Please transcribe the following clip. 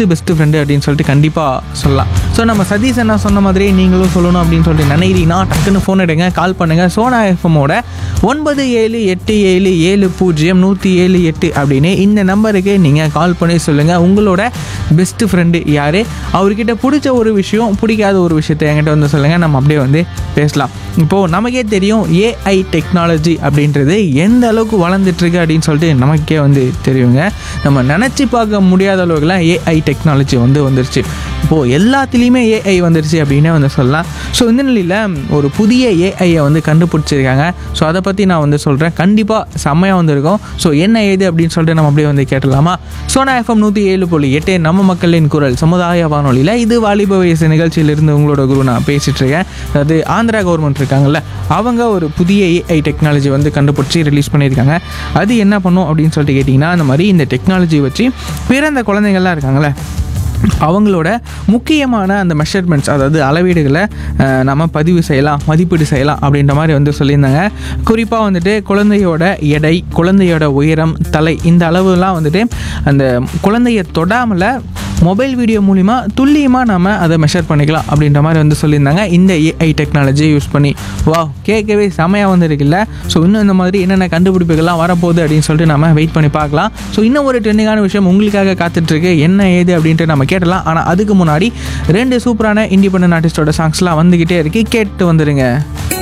best best friend அப்படின்னு சொல்லிட்டு கண்டிப்பாக சொல்லலாம் ஸோ நம்ம சதீஷ் என்ன சொன்ன மாதிரி நீங்களும் சொல்லணும் அப்படின்னு சொல்லிட்டு நினைக்கிறீங்கன்னா டக்குன்னு ஃபோன் எடுங்க கால் பண்ணுங்கள் சோனா எஃப்எம்மோட ஒன்பது ஏழு எட்டு ஏழு ஏழு பூஜ்ஜியம் நூற்றி ஏழு எட்டு அப்படின்னு இந்த நம்பருக்கு நீங்கள் கால் பண்ணி சொல்லுங்கள் உங்களோட பெஸ்ட்டு ஃப்ரெண்டு யார் அவர்கிட்ட பிடிச்ச ஒரு விஷயம் பிடிக்காத ஒரு விஷயத்தை என்கிட்ட வந்து சொல்லுங்கள் நம்ம அப்படியே வந்து பேசலாம் இப்போது நமக்கே தெரியும் ஏஐ டெக்னாலஜி அப்படின்றது எந்த அளவுக்கு வளர்ந்துட்டுருக்கு அப்படின்னு சொல்லிட்டு நமக்கே வந்து தெரியுங்க நம்ம நினச்சி பார்க்க முடியாத அளவுக்குலாம் ஏஐ டெக்னாலஜி வந்து வந்துருச்சு இப்போது எல்லாத்துலேயுமே ஏஐ வந்துருச்சு அப்படின்னே வந்து சொல்லலாம் ஸோ இந்த நிலையில் ஒரு புதிய ஏஐயை வந்து கண்டுபிடிச்சிருக்காங்க ஸோ அதை பற்றி நான் வந்து சொல்கிறேன் கண்டிப்பாக செம்மையாக வந்திருக்கும் ஸோ என்ன ஏது அப்படின்னு சொல்லிட்டு நம்ம அப்படியே வந்து கேட்டலாமா சோனா எஃப்எம் நூற்றி ஏழு புள்ளி எட்டு நம்ம மக்களின் குரல் சமுதாய வானொலியில் இது வாலிப வயசு நிகழ்ச்சியிலிருந்து உங்களோட குரு நான் பேசிகிட்டு இருக்கேன் அதாவது ஆந்திரா கவர்மெண்ட் இருக்காங்கல்ல அவங்க ஒரு புதிய ஏஐ டெக்னாலஜி வந்து கண்டுபிடிச்சி ரிலீஸ் பண்ணியிருக்காங்க அது என்ன பண்ணும் அப்படின்னு சொல்லிட்டு கேட்டிங்கன்னா அந்த மாதிரி இந்த டெக்னாலஜி வச்சு பிறந்த குழந்தைங்கள்லாம் இருக்காங்கல்ல அவங்களோட முக்கியமான அந்த மெஷர்மெண்ட்ஸ் அதாவது அளவீடுகளை அஹ், நம்ம பதிவு செய்யலாம் மதிப்பீடு செய்யலாம் அப்படின்ற மாதிரி வந்து சொல்லியிருந்தாங்க குறிப்பாக வந்துட்டு குழந்தையோட எடை குழந்தையோட உயரம் தலை இந்த அளவுலாம் வந்துட்டு அந்த குழந்தைய தொடாமல் மொபைல் வீடியோ மூலிமா துல்லியமாக நம்ம அதை மெஷர் பண்ணிக்கலாம் அப்படின்ற மாதிரி வந்து சொல்லியிருந்தாங்க இந்த ஏஐ டெக்னாலஜியை யூஸ் பண்ணி வா கேட்கவே செமையாக வந்துருக்குல்ல ஸோ இன்னும் இந்த மாதிரி என்னென்ன கண்டுபிடிப்புகள்லாம் வரப்போகுது அப்படின்னு சொல்லிட்டு நம்ம வெயிட் பண்ணி பார்க்கலாம் ஸோ இன்னும் ஒரு ட்ரெண்டிங்கான விஷயம் உங்களுக்காக காத்துட்ருக்கு என்ன ஏது அப்படின்ட்டு நம்ம கேட்டலாம் ஆனால் அதுக்கு முன்னாடி ரெண்டு சூப்பரான இண்டிபெண்டன்ட் ஆர்டிஸ்டோட சாங்ஸ்லாம் வந்துக்கிட்டே இருக்கு கேட்டு வந்துடுங்க